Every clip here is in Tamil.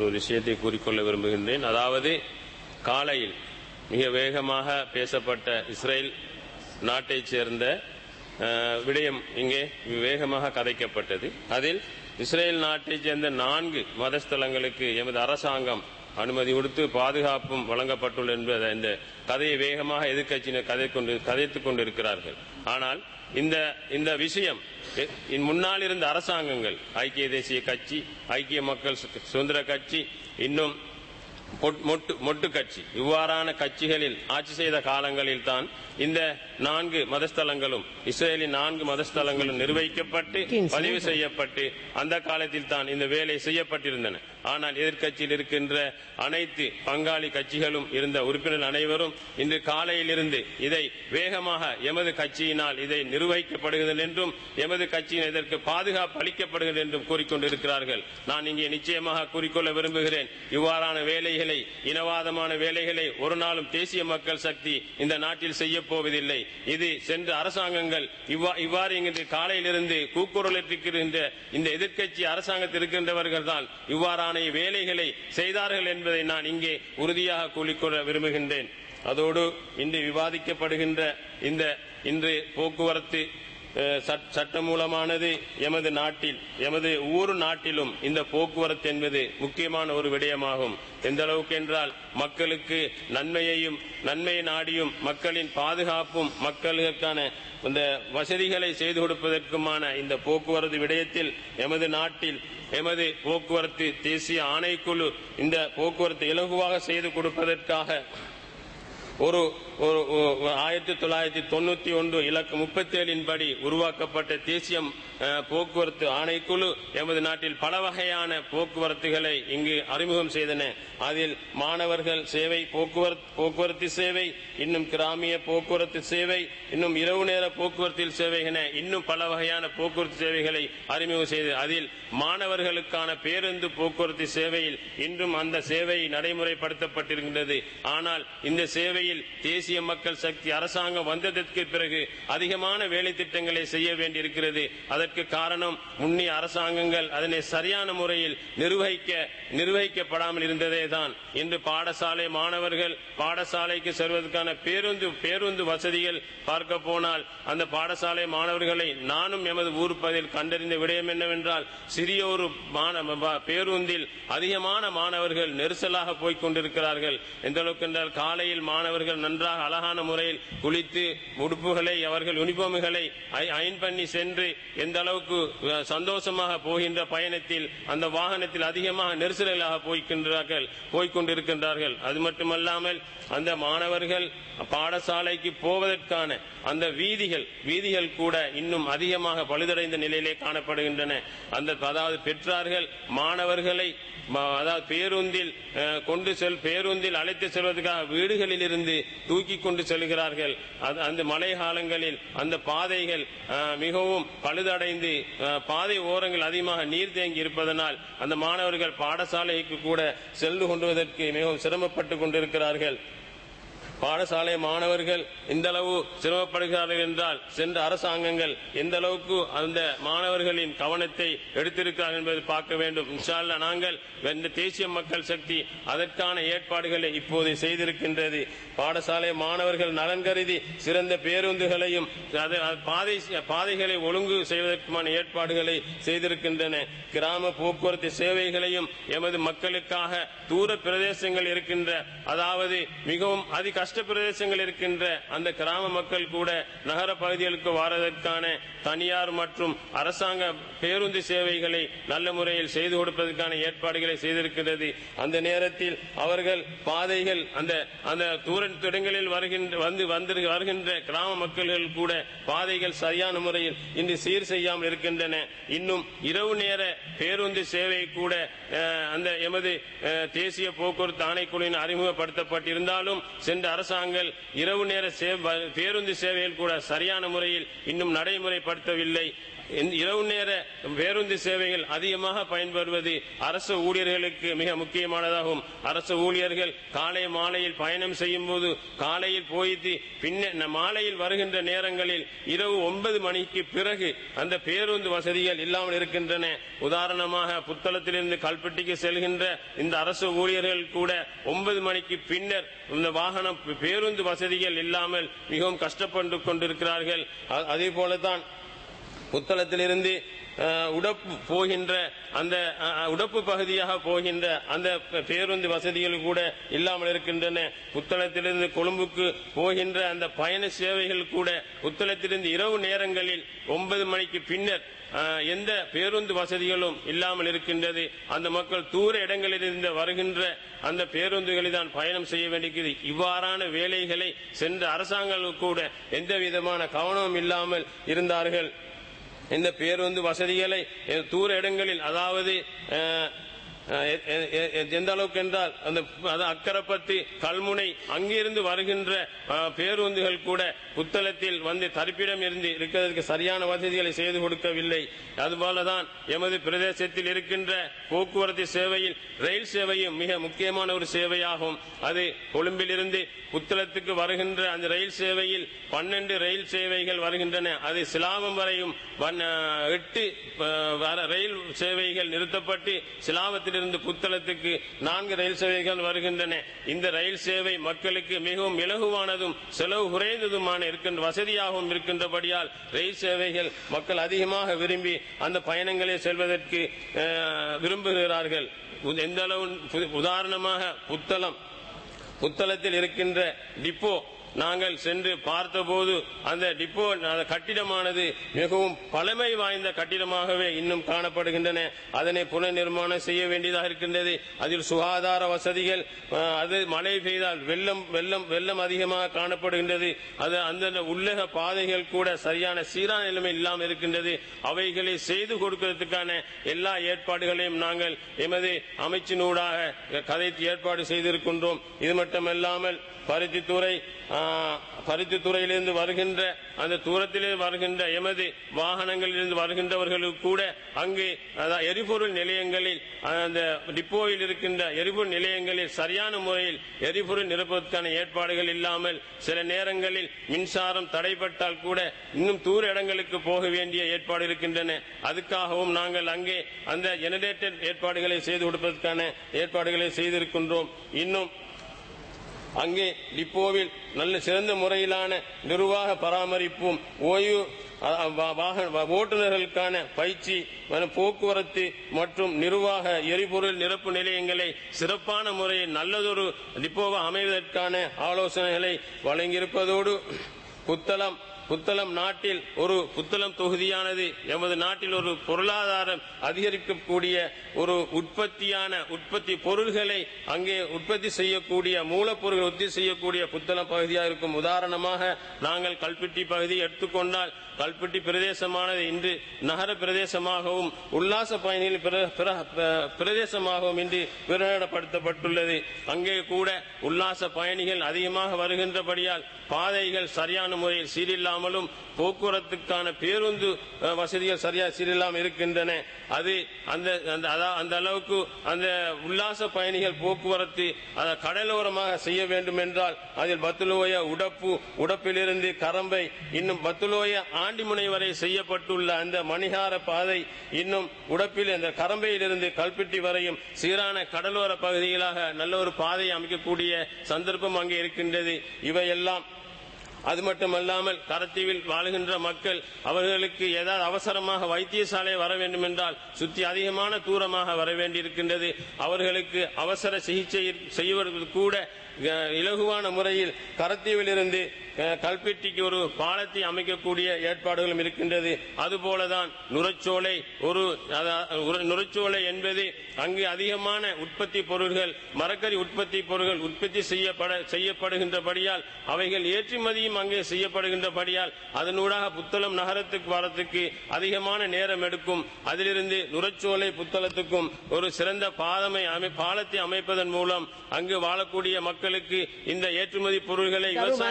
ஒரு விஷயத்தை கூறிக்கொள்ள விரும்புகின்றேன் அதாவது காலையில் மிக வேகமாக பேசப்பட்ட இஸ்ரேல் நாட்டைச் சேர்ந்த அஹ், விடயம் இங்கே வேகமாக கதைக்கப்பட்டது அதில் இஸ்ரேல் நாட்டைச் சேர்ந்த நான்கு மதஸ்தலங்களுக்கு எமது அரசாங்கம் அனுமதி கொடுத்து பாதுகாப்பும் வழங்கப்பட்டுள்ள என்பதை இந்த கதையை வேகமாக எதிர்க்கட்சியினர் கதை கொண்டு கதைத்துக் கொண்டிருக்கிறார்கள் ஆனால் இந்த இந்த விஷயம் எ- இன் முன்னால் இருந்த அரசாங்கங்கள் ஐக்கிய தேசிய கட்சி ஐக்கிய மக்கள் சு- சுதந்திர கட்சி இன்னும் பொட்- மொட்டு மொட்டு கட்சி இவ்வாறான கட்சிகளில் ஆட்சி செய்த காலங்களில் தான் இந்த நான்கு மதஸ்தலங்களும் இஸ்ரேலின் நான்கு மதஸ்தலங்களும் நிர்வகிக்கப்பட்டு பதிவு செய்யப்பட்டு அந்த காலத்தில் தான் இந்த வேலை செய்யப்பட்டிருந்தன ஆனால் எதிர்க்கட்சியில் இருக்கின்ற அனைத்து பங்காளி கட்சிகளும் இருந்த உறுப்பினர்கள் அனைவரும் இன்று காலையிலிருந்து இதை வேகமாக எமது கட்சியினால் இதை நிர்வகிக்கப்படுகிறது என்றும் எமது கட்சியின் இதற்கு பாதுகாப்பு அளிக்கப்படுகிறது என்றும் கூறிக்கொண்டிருக்கிறார்கள் நான் இங்கே நிச்சயமாக கூறிக்கொள்ள விரும்புகிறேன் இவ்வாறான வேலைகளை இனவாதமான வேலைகளை ஒரு நாளும் தேசிய மக்கள் சக்தி இந்த நாட்டில் செய்ய போவதில்லை இது சென்ற அரசாங்கங்கள் இவ்வா- இவ்வாறு இங்கு காலையிலிருந்து கூக்குரலிட்டிருக்கின்ற இந்த எதிர்க்கட்சி அரசாங்கத்தில் இருக்கின்றவர்கள் தான் இவ்வாறான வேலைகளை செய்தார்கள் என்பதை நான் இங்கே உறுதியாக கூறிக்கொள்ள விரும்புகின்றேன் அதோடு இன்று விவாதிக்கப்படுகின்ற இந்த இன்று போக்குவரத்து அஹ், சட்- சட்டமூலமானது எமது நாட்டில் எமது ஊர் நாட்டிலும் இந்த போக்குவரத்து என்பது முக்கியமான ஒரு விடயமாகும் எந்த அளவுக்கு என்றால் மக்களுக்கு நன்மையையும் நன்மையை நாடியும் மக்களின் பாதுகாப்பும் மக்களுக்கான இந்த வசதிகளை செய்து கொடுப்பதற்குமான இந்த போக்குவரத்து விடயத்தில் எமது நாட்டில் எமது போக்குவரத்து தேசிய ஆணைக்குழு இந்த போக்குவரத்து இலகுவாக செய்து கொடுப்பதற்காக ஒரு ஒரு ஒரு ஆயிரத்தி தொள்ளாயிரத்தி தொண்ணூத்தி ஒன்று இலக்கு முப்பத்தி ஏழின் படி உருவாக்கப்பட்ட தேசிய அஹ், போக்குவரத்து ஆணைக்குழு எமது நாட்டில் பல வகையான போக்குவரத்துகளை இங்கு அறிமுகம் செய்தன அதில் மாணவர்கள் சேவை போக்குவரத்து போக்குவரத்து சேவை இன்னும் கிராமிய போக்குவரத்து சேவை இன்னும் இரவு நேர போக்குவரத்தில் சேவை என இன்னும் பல வகையான போக்குவரத்து சேவைகளை அறிமுகம் செய்து அதில் மாணவர்களுக்கான பேருந்து போக்குவரத்து சேவையில் இன்றும் அந்த சேவை நடைமுறைப்படுத்தப்பட்டிருக்கின்றது ஆனால் இந்த சேவையில் தேசிய மக்கள் சக்தி அரசாங்கம் வந்ததற்கு பிறகு அதிகமான வேலை திட்டங்களை செய்ய வேண்டியிருக்கிறது அதற்கு காரணம் முன்னிய அரசாங்கங்கள் அதனை சரியான முறையில் நிர்வகிக்க நிர்வகிக்கப்படாமல் இருந்ததே தான் இன்று பாடசாலை மாணவர்கள் பாடசாலைக்கு செல்வதற்கான பேருந்து பேருந்து வசதிகள் பார்க்க போனால் அந்த பாடசாலை மாணவர்களை நானும் எமது ஊர் பகுதியில் கண்டறிந்த விடயம் என்னவென்றால் சிறிய ஒரு மாண- ப- பேருந்தில் அதிகமான மாணவர்கள் நெரிசலாக போய்க் கொண்டிருக்கிறார்கள் எந்த அளவுக்கு என்றால் காலையில் மாணவர்கள் நன்றாக அழகான முறையில் குளித்து உடுப்புகளை அவர்கள் யூனிஃபார்ம்களை அய- அயன் பண்ணி சென்று எந்த அளவுக்கு அஹ், சந்தோஷமாக போகின்ற பயணத்தில் அந்த வாகனத்தில் அதிகமாக நெரிசலாக போய்க்கின்றார்கள் போய்க்கொண்டிருக்கின்றார்கள் அது மட்டுமல்லாமல் அந்த மாணவர்கள் பாடசாலைக்கு போவதற்கான அந்த வீதிகள் வீதிகள் கூட இன்னும் அதிகமாக பழுதடைந்த நிலையிலே காணப்படுகின்றன அந்த அதாவது பெற்றார்கள் மாணவர்களை ம- அதாவது பேருந்தில் அஹ், கொண்டு செல் பேருந்தில் அழைத்து செல்வதற்காக வீடுகளில் இருந்து தூக்கி கொண்டு செல்கிறார்கள் அது- அந்த மழை காலங்களில் அந்த பாதைகள் அஹ், மிகவும் பழுதடைந்து அஹ், பாதை ஓரங்கள் அதிகமாக நீர் தேங்கி இருப்பதனால் அந்த மாணவர்கள் பாடசாலைக்கு கூட சென்று கொண்டுவதற்கு மிகவும் சிரமப்பட்டு கொண்டிருக்கிறார்கள் பாடசாலை மாணவர்கள் இந்த அளவு சிரமப்படுகிறார்கள் என்றால் சென்ற அரசாங்கங்கள் எந்த அளவுக்கு அந்த மாணவர்களின் கவனத்தை எடுத்திருக்கிறார்கள் என்பதை பார்க்க வேண்டும் இன்ஷா அல்லாஹ் நாங்கள் இந்த தேசிய மக்கள் சக்தி அதற்கான ஏற்பாடுகளை இப்போது செய்திருக்கின்றது பாடசாலை மாணவர்கள் நலன் கருதி சிறந்த பேருந்துகளையும் அது அது பாதை பாதைகளை ஒழுங்கு செய்வதற்குமான ஏற்பாடுகளை செய்திருக்கின்றன கிராம போக்குவரத்து சேவைகளையும் எமது மக்களுக்காக தூர பிரதேசங்கள் இருக்கின்ற அதாவது மிகவும் அதி கஷ்ட பிரதேசங்கள் இருக்கின்ற அந்த கிராம மக்கள் கூட நகர பகுதிகளுக்கு வாரதற்கான தனியார் மற்றும் அரசாங்க பேருந்து சேவைகளை நல்ல முறையில் செய்து கொடுப்பதற்கான ஏற்பாடுகளை செய்திருக்கிறது அந்த நேரத்தில் அவர்கள் பாதைகள் அந்த அந்த தூர இடங்களில் வருகின்ற வந்து வந்து வருகின்ற கிராம மக்கள்கள் கூட பாதைகள் சரியான முறையில் இன்று சீர் செய்யாமல் இருக்கின்றன இன்னும் இரவு நேர பேருந்து சேவை கூட அஹ், அந்த எமது அஹ், தேசிய போக்குவரத்து ஆணைக்குழுவின் அறிமுகப்படுத்தப்பட்டிருந்தாலும் சென்ற அரசாங்கள் இரவு நேர சே- பேருந்து சேவைகள் கூட சரியான முறையில் இன்னும் நடைமுறைப்படுத்தவில்லை இந்த இரவு நேர பேருந்து சேவைகள் அதிகமாக பயன்பெறுவது அரசு ஊழியர்களுக்கு மிக முக்கியமானதாகும் அரசு ஊழியர்கள் காலை மாலையில் பயணம் செய்யும் போது காலையில் போயிட்டு பின்ன மாலையில் வருகின்ற நேரங்களில் இரவு ஒன்பது மணிக்கு பிறகு அந்த பேருந்து வசதிகள் இல்லாமல் இருக்கின்றன உதாரணமாக புத்தளத்திலிருந்து கல்பெட்டிக்கு செல்கின்ற இந்த அரசு ஊழியர்கள் கூட ஒன்பது மணிக்கு பின்னர் இந்த வாகனம் பேருந்து வசதிகள் இல்லாமல் மிகவும் கஷ்டப்பட்டு கொண்டிருக்கிறார்கள் அ- அதே போலதான் புத்தளத்திலிருந்து அஹ், உடப்பு போகின்ற அந்த அஹ், உடப்பு பகுதியாக போகின்ற அந்த ப- பேருந்து வசதிகள் கூட இல்லாமல் இருக்கின்றன புத்தளத்திலிருந்து கொழும்புக்கு போகின்ற அந்த பயண சேவைகள் கூட புத்தளத்திலிருந்து இரவு நேரங்களில் ஒன்பது மணிக்கு பின்னர் அஹ், எந்த பேருந்து வசதிகளும் இல்லாமல் இருக்கின்றது அந்த மக்கள் தூர இடங்களிலிருந்து வருகின்ற அந்த பேருந்துகளில் தான் பயணம் செய்ய வேண்டியது இவ்வாறான வேலைகளை சென்ற அரசாங்கங்கள் கூட எந்த விதமான கவனமும் இல்லாமல் இருந்தார்கள் இந்த பேருந்து வசதிகளை அஹ், தூர இடங்களில் அதாவது அஹ், அஹ், எ- எ- எ- எந்த அளவுக்கு என்றால் அந்த அது அக்கரப்பத்து கல்முனை அங்கிருந்து வருகின்ற அஹ், பேருந்துகள் கூட புத்தளத்தில் வந்து தரிப்பிடம் இருந்து இருக்கிறதுக்கு சரியான வசதிகளை செய்து கொடுக்கவில்லை அதுபோலதான் எமது பிரதேசத்தில் இருக்கின்ற போக்குவரத்து சேவையில் ரயில் சேவையும் மிக முக்கியமான ஒரு சேவையாகும் அது கொழும்பிலிருந்து புத்தளத்துக்கு வருகின்ற அந்த ரயில் சேவையில் பன்னெண்டு ரயில் சேவைகள் வருகின்றன அது சிலாபம் வரையும் வன்- அஹ், எட்டு அஹ், வர- ரயில் சேவைகள் நிறுத்தப்பட்டு சிலாபத்திலிருந்து புத்தளத்துக்கு நான்கு ரயில் சேவைகள் வருகின்றன இந்த ரயில் சேவை மக்களுக்கு மிகவும் இலகுவானதும் செலவு குறைந்ததுமான இருக்கின்ற வசதியாகவும் இருக்கின்றபடியால் ரயில் சேவைகள் மக்கள் அதிகமாக விரும்பி அந்த பயணங்களை செல்வதற்கு அஹ், விரும்புகிறார்கள் உ- எந்த அளவு உ- உதாரணமாக புத்தளம் புத்தளத்தில் இருக்கின்ற டிப்போ நாங்கள் சென்று பார்த்தபோது அந்த டிப்போ அந்த கட்டிடமானது மிகவும் பழமை வாய்ந்த கட்டிடமாகவே இன்னும் காணப்படுகின்றன அதனை புனர்நிர்மாணம் செய்ய வேண்டியதாக இருக்கின்றது அதில் சுகாதார வசதிகள் அஹ், அது மழை பெய்தால் வெள்ளம் வெள்ளம் வெள்ளம் அதிகமாக காணப்படுகின்றது அது அந்த உள்ளக பாதைகள் கூட சரியான சீரான நிலைமை இல்லாமல் இருக்கின்றது அவைகளை செய்து கொடுக்கிறதுக்கான எல்லா ஏற்பாடுகளையும் நாங்கள் எமது அமைச்சினூடாக கதைத்து ஏற்பாடு செய்திருக்கின்றோம் இது மட்டுமல்லாமல் பருத்தித்துறை ஆ, பருத்தித்துறையிலிருந்து வருகின்ற அந்த தூரத்திலே வருகின்ற எமது வாகனங்களிலிருந்து வருகின்றவர்களுக்கு கூட அங்கு அதாவது எரிபொருள் நிலையங்களில் அந்த டிப்போவில் இருக்கின்ற எரிபொருள் நிலையங்களில் சரியான முறையில் எரிபொருள் நிரப்புவதற்கான ஏற்பாடுகள் இல்லாமல் சில நேரங்களில் மின்சாரம் தடைப்பட்டால் கூட இன்னும் தூர இடங்களுக்கு போக வேண்டிய ஏற்பாடு இருக்கின்றன அதுக்காகவும் நாங்கள் அங்கே அந்த ஜெனரேட்டர் ஏற்பாடுகளை செய்து கொடுப்பதற்கான ஏற்பாடுகளை செய்திருக்கின்றோம் இன்னும் அங்கே டிப்போவில் நல்ல சிறந்த முறையிலான நிர்வாக பராமரிப்பும் ஓய்வு அ, வா- வாகன வா- ஓட்டுநர்களுக்கான பயிற்சி மற்றும் போக்குவரத்து மற்றும் நிர்வாக எரிபொருள் நிரப்பு நிலையங்களை சிறப்பான முறையில் நல்லதொரு டிப்போவாக அமைவதற்கான ஆலோசனைகளை வழங்கியிருப்பதோடு புத்தளம் புத்தளம் நாட்டில் ஒரு புத்தளம் தொகுதியானது எமது நாட்டில் ஒரு பொருளாதாரம் அதிகரிக்கக்கூடிய ஒரு உற்பத்தியான உற்பத்தி பொருள்களை அங்கே உற்பத்தி செய்யக்கூடிய மூலப்பொருட்கள் உற்பத்தி செய்யக்கூடிய புத்தளம் பகுதியாக இருக்கும் உதாரணமாக நாங்கள் கல்பெட்டி பகுதி எடுத்துக்கொண்டால் கல்பெட்டி பிரதேசமானது இன்று நகர பிரதேசமாகவும் உல்லாச பயணிகள் பிர- பிர- ப- பிரதேசமாகவும் இன்று பிரகடனப்படுத்தப்பட்டுள்ளது அங்கே கூட உல்லாச பயணிகள் அதிகமாக வருகின்றபடியால் பாதைகள் சரியான முறையில் சீரில்லாமலும் போக்குவரத்துக்கான பேருந்து அஹ், வசதிகள் சரியா சீரில்லாமல் இருக்கின்றன அது அந்த அந்த அதா- அந்த அளவுக்கு அந்த உல்லாச பயணிகள் போக்குவரத்து அதை கடலோரமாக செய்ய வேண்டும் என்றால் அதில் பத்துலோய உடப்பு உடப்பிலிருந்து கரம்பை இன்னும் பத்துலோய ஆண்டிமுனை வரை செய்யப்பட்டுள்ள அந்த மணிகார பாதை இன்னும் உடப்பில் அந்த கரம்பையிலிருந்து கல்பெட்டி வரையும் சீரான கடலோர பகுதிகளாக நல்ல ஒரு பாதையை அமைக்கக்கூடிய சந்தர்ப்பம் அங்கே இருக்கின்றது இவையெல்லாம் அது மட்டுமல்லாமல் கரத்தீவில் வாழுகின்ற மக்கள் அவர்களுக்கு ஏதாவது அவசரமாக வைத்தியசாலை வர வேண்டும் என்றால் சுற்றி அதிகமான தூரமாக வர வேண்டியிருக்கின்றது அவர்களுக்கு அவசர சிகிச்சை செய்வது கூட அஹ், இலகுவான முறையில் கரத்தீவிலிருந்து அஹ், கல்பெட்டிக்கு ஒரு பாலத்தை அமைக்கக்கூடிய ஏற்பாடுகளும் இருக்கின்றது அதுபோலதான் நுரச்சோலை ஒரு அதா- ஒரு நுரச்சோலை என்பது அங்கு அதிகமான உற்பத்தி பொருள்கள் மரக்கறி உற்பத்தி பொருட்கள் உற்பத்தி செய்யப்பட செய்யப்படுகின்றபடியால் அவைகள் ஏற்றுமதியும் அங்கே செய்யப்படுகின்றபடியால் அதனூடாக புத்தளம் நகரத்துக்கு வரத்துக்கு அதிகமான நேரம் எடுக்கும் அதிலிருந்து நுரச்சோலை புத்தளத்துக்கும் ஒரு சிறந்த பாதமை அமை- பாலத்தை அமைப்பதன் மூலம் அங்கு வாழக்கூடிய மக்களுக்கு இந்த ஏற்றுமதி பொருள்களை ගරු விவசாய உற்பத்தி මන්ත්‍රීතුමා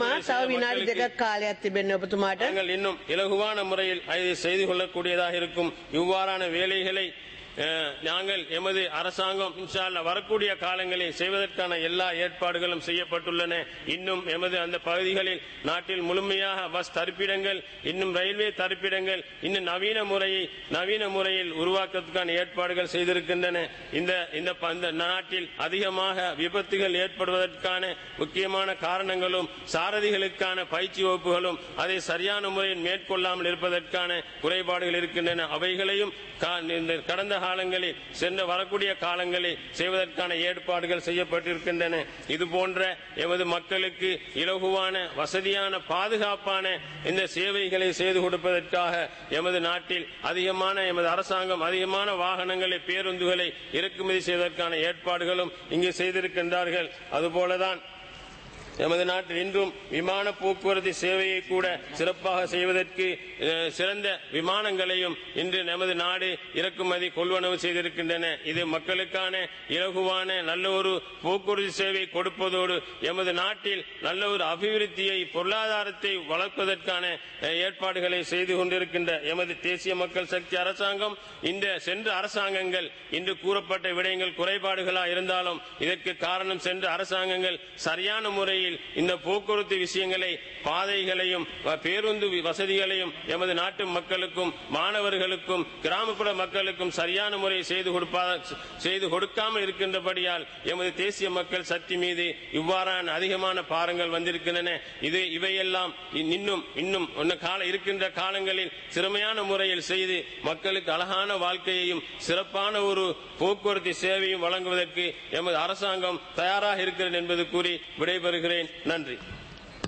ඔබතුමා තව විනාඩි දෙකක් කාලයක් තිබෙන්නේ ඔබතුමාට. நாங்கள் இன்னும் இலகுவான முறையில் அதை செய்து கொள்ளக்கூடியதாக இருக்கும் இவ்வாறான வேலைகளை அஹ், நாங்கள் எமது அரசாங்கம் இன்ஷா அல்லாஹ் வரக்கூடிய காலங்களில் செய்வதற்கான எல்லா ஏற்பாடுகளும் செய்யப்பட்டுள்ளன இன்னும் எமது அந்த பகுதிகளில் நாட்டில் முழுமையாக பஸ் தரிப்பிடங்கள் இன்னும் ரயில்வே தரிப்பிடங்கள் இன்னும் நவீன முறையை நவீன முறையில் உருவாக்கத்துக்கான ஏற்பாடுகள் செய்திருக்கின்றன இந்த இந்த ப- இந்த நாட்டில் அதிகமாக விபத்துகள் ஏற்படுவதற்கான முக்கியமான காரணங்களும் சாரதிகளுக்கான பயிற்சி வகுப்புகளும் அதை சரியான முறையில் மேற்கொள்ளாமல் இருப்பதற்கான குறைபாடுகள் இருக்கின்றன அவைகளையும் கா- இந்த கடந்த காலங்களில் சென்ற வரக்கூடிய காலங்களில் செய்வதற்கான ஏற்பாடுகள் செய்யப்பட்டிருக்கின்றன இது போன்ற எமது மக்களுக்கு இலகுவான வசதியான பாதுகாப்பான இந்த சேவைகளை செய்து கொடுப்பதற்காக எமது நாட்டில் அதிகமான எமது அரசாங்கம் அதிகமான வாகனங்களை பேருந்துகளை இறக்குமதி செய்வதற்கான ஏற்பாடுகளும் இங்கு செய்திருக்கின்றார்கள் அதுபோலதான் எமது நாட்டில் இன்றும் விமான போக்குவரத்து சேவையை கூட சிறப்பாக செய்வதற்கு அஹ், சிறந்த விமானங்களையும் இன்று நமது நாடு இறக்குமதி கொள்வனவு செய்திருக்கின்றன இது மக்களுக்கான இலகுவான நல்ல ஒரு போக்குவரத்து சேவை கொடுப்பதோடு எமது நாட்டில் நல்ல ஒரு அபிவிருத்தியை பொருளாதாரத்தை வளர்ப்பதற்கான அஹ், ஏற்பாடுகளை செய்து கொண்டிருக்கின்ற எமது தேசிய மக்கள் சக்தி அரசாங்கம் இந்த சென்ற அரசாங்கங்கள் இன்று கூறப்பட்ட விடயங்கள் குறைபாடுகளா இருந்தாலும் இதற்கு காரணம் சென்ற அரசாங்கங்கள் சரியான முறையில் இந்த போக்குவரத்து விஷயங்களை பாதைகளையும் வ- பேருந்து வி- வசதிகளையும் எமது நாட்டு மக்களுக்கும் மாணவர்களுக்கும் கிராமப்புற மக்களுக்கும் சரியான முறையை செய்து கொடுப்பா செய்து கொடுக்காமல் இருக்கின்றபடியால் எமது தேசிய மக்கள் சக்தி மீது இவ்வாறான அதிகமான பாரங்கள் வந்திருக்கின்றன இது இவையெல்லாம் இன்- இன்னும் இன்னும் இன்னும் கால இருக்கின்ற காலங்களில் சிறமையான முறையில் செய்து மக்களுக்கு அழகான வாழ்க்கையையும் சிறப்பான ஒரு போக்குவரத்து சேவையும் வழங்குவதற்கு எமது அரசாங்கம் தயாராக இருக்கிறது என்பது கூறி விடைபெறுகிறேன் நன்றி